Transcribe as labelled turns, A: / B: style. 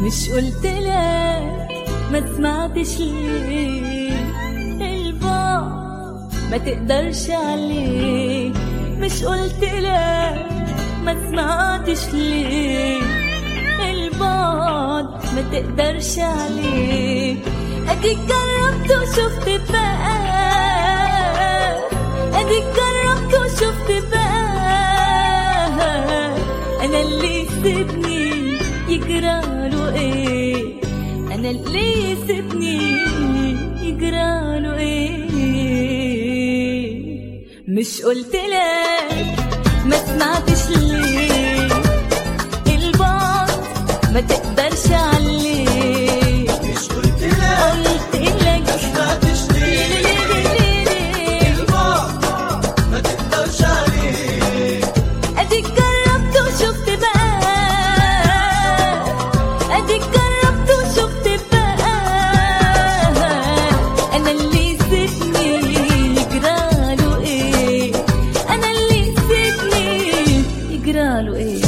A: مش قلت لك ما سمعتش ليه البعد ما تقدرش عليه مش قلت لك ما سمعتش ليه البعد ما تقدرش عليه اديك جربت وشفت بقى اديك جربت وشفت بقى انا اللي سيبني يجراله ايه انا اللي سيبني يجراله ايه مش قلت لك ما سمعتش ليه البعد ما تقدرش عليه
B: مش قلت لك
A: قلت لك
B: ما سمعتش ليه
A: ليه ليه ليه
B: البعد ما تقدرش عليه
A: اديك جربت وشفت بقى اديك جربت وشفت بقى انا اللي سيبني يجراله ايه انا اللي سيبني يجراله ايه